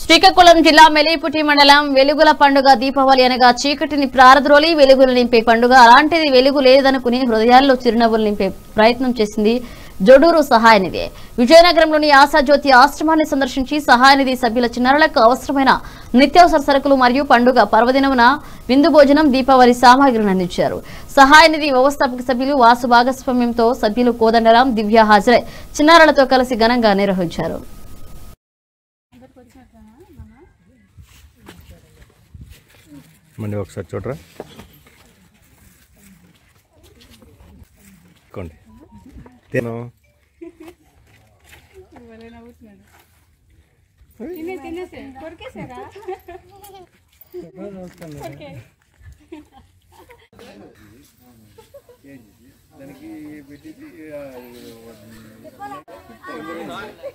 శ్రీకాకుళం జిల్లా మెలిపుటి మండలం వెలుగుల పండుగ దీపావళి అనగా చీకటిని ప్రారద్రోలి వెలుగులు నింపే పండుగ అలాంటిది వెలుగు లేదనుకుని హృదయాల్లో చిరునవ్వులు నింపే ప్రయత్నం చేసింది జొడూరు సహాయనిధి విజయనగరంలోని ఆశాజ్యోతి ఆశ్రమాన్ని సందర్శించి సహాయనిధి సభ్యుల చిన్నారులకు అవసరమైన నిత్యావసర సరుకులు మరియు పండుగ పర్వదినమున విందు భోజనం దీపావళి సామాగ్రిని అందించారు సహాయనిధి వ్యవస్థాపక సభ్యులు వాసు భాగస్వామ్యంతో సభ్యులు కోదండరాం దివ్య హాజరై చిన్నారులతో కలిసి ఘనంగా నిర్వహించారు మండి ఒకసారి చూడరా కొండి తిను దానికి పెట్టింది